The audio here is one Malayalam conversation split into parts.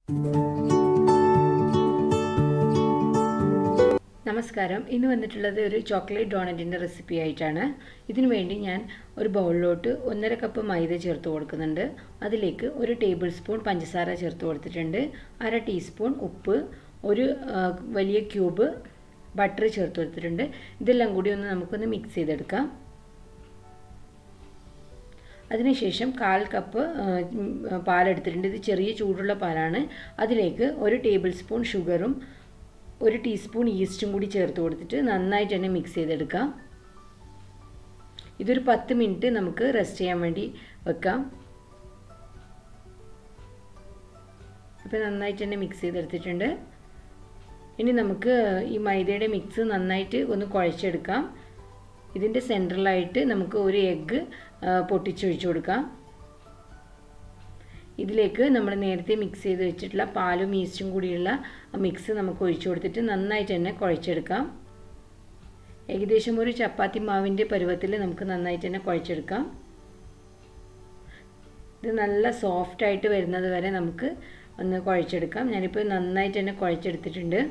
നമസ്കാരം ഇന്ന് വന്നിട്ടുള്ളത് ഒരു ചോക്ലേറ്റ് ഡോണറ്റിൻ്റെ റെസിപ്പി ആയിട്ടാണ് ഇതിനു വേണ്ടി ഞാൻ ഒരു ബൗളിലോട്ട് ഒന്നര കപ്പ് മൈദ ചേർത്ത് കൊടുക്കുന്നുണ്ട് അതിലേക്ക് ഒരു ടേബിൾ സ്പൂൺ പഞ്ചസാര ചേർത്ത് കൊടുത്തിട്ടുണ്ട് അര ടീസ്പൂൺ ഉപ്പ് ഒരു ആ, വലിയ ക്യൂബ് ബട്ടർ ചേർത്ത് കൊടുത്തിട്ടുണ്ട് ഇതെല്ലാം കൂടി ഒന്ന് നമുക്കൊന്ന് മിക്സ് ചെയ്തെടുക്കാം അതിനുശേഷം കാൽ കപ്പ് ആ, ഉം, പാലെടുത്തിട്ടുണ്ട് ഇത് ചെറിയ ചൂടുള്ള പാലാണ് അതിലേക്ക് ഒരു ടേബിൾ സ്പൂൺ ഷുഗറും ഒരു ടീസ്പൂൺ ഈസ്റ്റും കൂടി ചേർത്ത് കൊടുത്തിട്ട് നന്നായിട്ട് തന്നെ മിക്സ് ചെയ്തെടുക്കാം ഇതൊരു പത്ത് മിനിറ്റ് നമുക്ക് റെസ്റ്റ് ചെയ്യാൻ വേണ്ടി വെക്കാം ഇപ്പോൾ നന്നായിട്ട് തന്നെ മിക്സ് ചെയ്തെടുത്തിട്ടുണ്ട് ഇനി നമുക്ക് ഈ മൈദയുടെ മിക്സ് നന്നായിട്ട് ഒന്ന് കുഴച്ചെടുക്കാം ഇതിൻ്റെ സെൻട്രലായിട്ട് നമുക്ക് ഒരു എഗ്ഗ് പൊട്ടിച്ചൊഴിച്ചു കൊടുക്കാം ഇതിലേക്ക് നമ്മൾ നേരത്തെ മിക്സ് ചെയ്ത് വെച്ചിട്ടുള്ള പാലും ഈസ്റ്റും കൂടിയുള്ള മിക്സ് നമുക്ക് ഒഴിച്ചു കൊടുത്തിട്ട് നന്നായിട്ട് തന്നെ കുഴച്ചെടുക്കാം ഏകദേശം ഒരു ചപ്പാത്തി മാവിൻ്റെ പരുവത്തിൽ നമുക്ക് നന്നായിട്ട് തന്നെ കുഴച്ചെടുക്കാം ഇത് നല്ല സോഫ്റ്റ് ആയിട്ട് വരുന്നത് വരെ നമുക്ക് ഒന്ന് കുഴച്ചെടുക്കാം ഞാനിപ്പോൾ നന്നായിട്ട് തന്നെ കുഴച്ചെടുത്തിട്ടുണ്ട്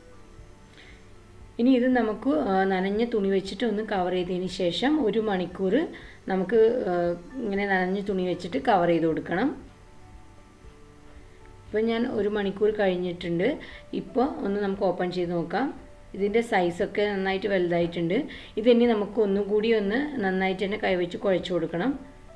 ഇനി ഇത് നമുക്ക് നനഞ്ഞ തുണി വെച്ചിട്ട് ഒന്ന് കവർ ചെയ്തതിന് ശേഷം ഒരു മണിക്കൂർ നമുക്ക് ഇങ്ങനെ നനഞ്ഞ തുണി വെച്ചിട്ട് കവർ ചെയ്ത് കൊടുക്കണം ഇപ്പോൾ ഞാൻ ഒരു മണിക്കൂർ കഴിഞ്ഞിട്ടുണ്ട് ഇപ്പോൾ ഒന്ന് നമുക്ക് ഓപ്പൺ ചെയ്ത് നോക്കാം ഇതിൻ്റെ സൈസൊക്കെ നന്നായിട്ട് വലുതായിട്ടുണ്ട് ഇതിനി നമുക്ക് ഒന്നും കൂടി ഒന്ന് നന്നായിട്ട് തന്നെ കൈവച്ച് കുഴച്ച് കൊടുക്കണം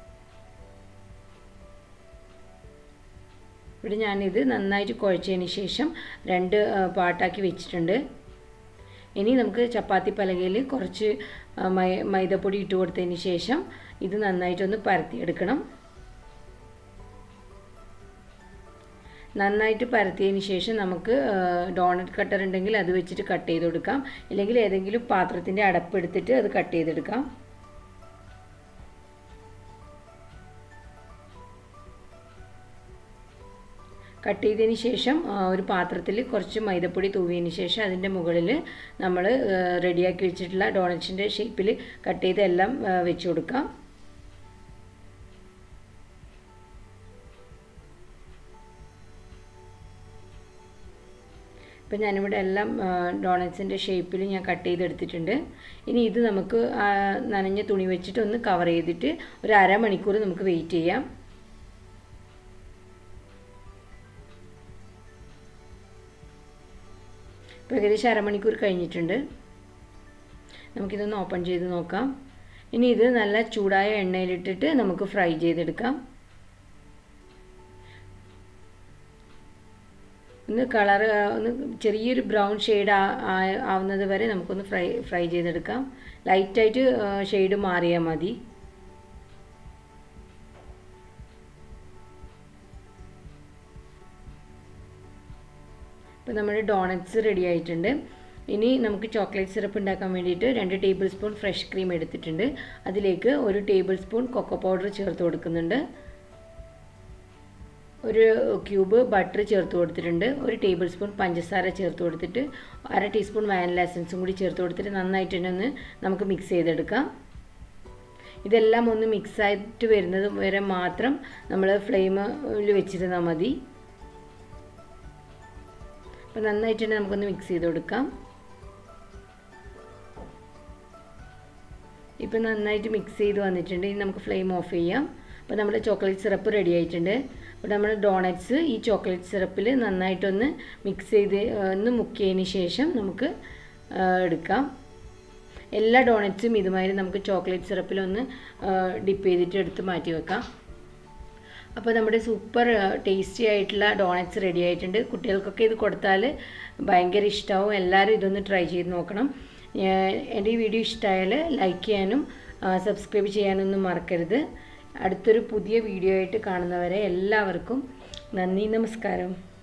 ഇവിടെ ഞാനിത് നന്നായിട്ട് കുഴച്ചതിന് ശേഷം രണ്ട് പാട്ടാക്കി വെച്ചിട്ടുണ്ട് ഇനി നമുക്ക് ചപ്പാത്തി പലകയിൽ കുറച്ച് മൈ മൈദപ്പൊടി ഇട്ട് കൊടുത്തതിന് ശേഷം ഇത് നന്നായിട്ടൊന്ന് പരത്തിയെടുക്കണം നന്നായിട്ട് പരത്തിയതിന് ശേഷം നമുക്ക് ഡോണറ്റ് കട്ടർ ഉണ്ടെങ്കിൽ അത് വെച്ചിട്ട് കട്ട് ചെയ്ത് കൊടുക്കാം ഇല്ലെങ്കിൽ ഏതെങ്കിലും പാത്രത്തിൻ്റെ അടപ്പെടുത്തിട്ട് അത് കട്ട് ചെയ്തെടുക്കാം കട്ട് ചെയ്തതിന് ശേഷം ഒരു പാത്രത്തിൽ കുറച്ച് മൈദപ്പൊടി തൂവിയതിന് ശേഷം അതിൻ്റെ മുകളിൽ നമ്മൾ റെഡിയാക്കി വെച്ചിട്ടുള്ള ഡോണറ്റ്സിൻ്റെ ഷേപ്പിൽ കട്ട് ചെയ്ത് എല്ലാം വെച്ച് കൊടുക്കാം ഇപ്പം ഞാനിവിടെ എല്ലാം ഡോണറ്റ്സിൻ്റെ ഷേപ്പിൽ ഞാൻ കട്ട് ചെയ്തെടുത്തിട്ടുണ്ട് ഇനി ഇത് നമുക്ക് നനഞ്ഞ തുണി വെച്ചിട്ട് ഒന്ന് കവർ ചെയ്തിട്ട് ഒരു അരമണിക്കൂർ നമുക്ക് വെയിറ്റ് ചെയ്യാം ഇപ്പോൾ ഏകദേശം അരമണിക്കൂർ കഴിഞ്ഞിട്ടുണ്ട് നമുക്കിതൊന്ന് ഓപ്പൺ ചെയ്ത് നോക്കാം ഇനി ഇത് നല്ല ചൂടായ എണ്ണയിലിട്ടിട്ട് നമുക്ക് ഫ്രൈ ചെയ്തെടുക്കാം ഒന്ന് കളർ ഒന്ന് ചെറിയൊരു ബ്രൗൺ ഷെയ്ഡ് ആവുന്നത് വരെ നമുക്കൊന്ന് ഫ്രൈ ഫ്രൈ ചെയ്തെടുക്കാം ലൈറ്റായിട്ട് ഷെയ്ഡ് മാറിയാൽ മതി ഇപ്പോൾ നമ്മുടെ ഡോണറ്റ്സ് റെഡി ആയിട്ടുണ്ട് ഇനി നമുക്ക് ചോക്ലേറ്റ് സിറപ്പ് ഉണ്ടാക്കാൻ വേണ്ടിയിട്ട് രണ്ട് ടേബിൾ സ്പൂൺ ഫ്രഷ് ക്രീം എടുത്തിട്ടുണ്ട് അതിലേക്ക് ഒരു ടേബിൾ സ്പൂൺ കൊക്കോ പൗഡർ ചേർത്ത് കൊടുക്കുന്നുണ്ട് ഒരു ക്യൂബ് ബട്ടർ ചേർത്ത് കൊടുത്തിട്ടുണ്ട് ഒരു ടേബിൾ സ്പൂൺ പഞ്ചസാര ചേർത്ത് കൊടുത്തിട്ട് അര ടീസ്പൂൺ വാനില എസൻസും കൂടി ചേർത്ത് കൊടുത്തിട്ട് നന്നായിട്ട് തന്നെ ഒന്ന് നമുക്ക് മിക്സ് ചെയ്തെടുക്കാം ഇതെല്ലാം ഒന്ന് മിക്സ് ആയിട്ട് വരുന്നത് വരെ മാത്രം നമ്മൾ ഫ്ലെയിമിൽ വെച്ചിരുന്നാൽ മതി അപ്പോൾ നന്നായിട്ട് തന്നെ നമുക്കൊന്ന് മിക്സ് ചെയ്ത് കൊടുക്കാം ഇപ്പം നന്നായിട്ട് മിക്സ് ചെയ്ത് വന്നിട്ടുണ്ട് ഇനി നമുക്ക് ഫ്ലെയിം ഓഫ് ചെയ്യാം അപ്പോൾ നമ്മുടെ ചോക്ലേറ്റ് സിറപ്പ് റെഡി ആയിട്ടുണ്ട് അപ്പോൾ നമ്മുടെ ഡോണറ്റ്സ് ഈ ചോക്ലേറ്റ് സിറപ്പിൽ നന്നായിട്ടൊന്ന് മിക്സ് ചെയ്ത് ഒന്ന് മുക്കിയതിന് ശേഷം നമുക്ക് എടുക്കാം എല്ലാ ഡോണറ്റ്സും ഇതുമാതിരി നമുക്ക് ചോക്ലേറ്റ് സിറപ്പിലൊന്ന് ഡിപ്പ് ചെയ്തിട്ട് എടുത്ത് മാറ്റി വെക്കാം അപ്പോൾ നമ്മുടെ സൂപ്പർ ടേസ്റ്റി ആയിട്ടുള്ള ഡോണറ്റ്സ് റെഡി ആയിട്ടുണ്ട് കുട്ടികൾക്കൊക്കെ ഇത് കൊടുത്താൽ ഭയങ്കര ഇഷ്ടമാവും എല്ലാവരും ഇതൊന്ന് ട്രൈ ചെയ്ത് നോക്കണം എൻ്റെ ഈ വീഡിയോ ഇഷ്ടമായാൽ ലൈക്ക് ചെയ്യാനും സബ്സ്ക്രൈബ് ചെയ്യാനൊന്നും മറക്കരുത് അടുത്തൊരു പുതിയ വീഡിയോ ആയിട്ട് കാണുന്നവരെ എല്ലാവർക്കും നന്ദി നമസ്കാരം